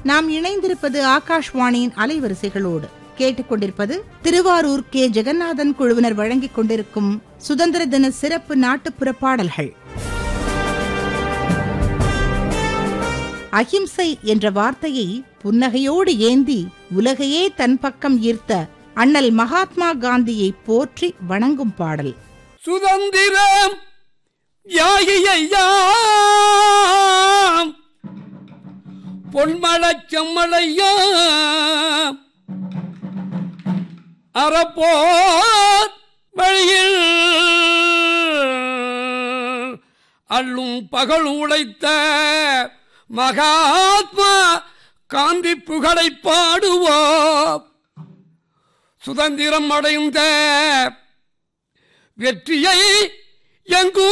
நாம் இணைந்திருப்பது ஆகாஷ்வாணியின் அலைவரிசைகளோடு கேட்டுக்கொண்டிருப்பது திருவாரூர் கே ஜெகநாதன் குழுவினர் வழங்கிக் கொண்டிருக்கும் சுதந்திர தின சிறப்பு நாட்டுப்புற பாடல்கள் அஹிம்சை என்ற வார்த்தையை புன்னகையோடு ஏந்தி உலகையே தன் பக்கம் ஈர்த்த அண்ணல் மகாத்மா காந்தியை போற்றி வணங்கும் பாடல் சுதந்திரம் யாகியாம் பொன்மலச் செம்மலையாம் அறப்போர் வழியில் அள்ளும் பகல் உழைத்த மகாத்மா காந்தி புகழை பாடுவோம் சுதந்திரம் அடைந்த வெற்றியை எங்கு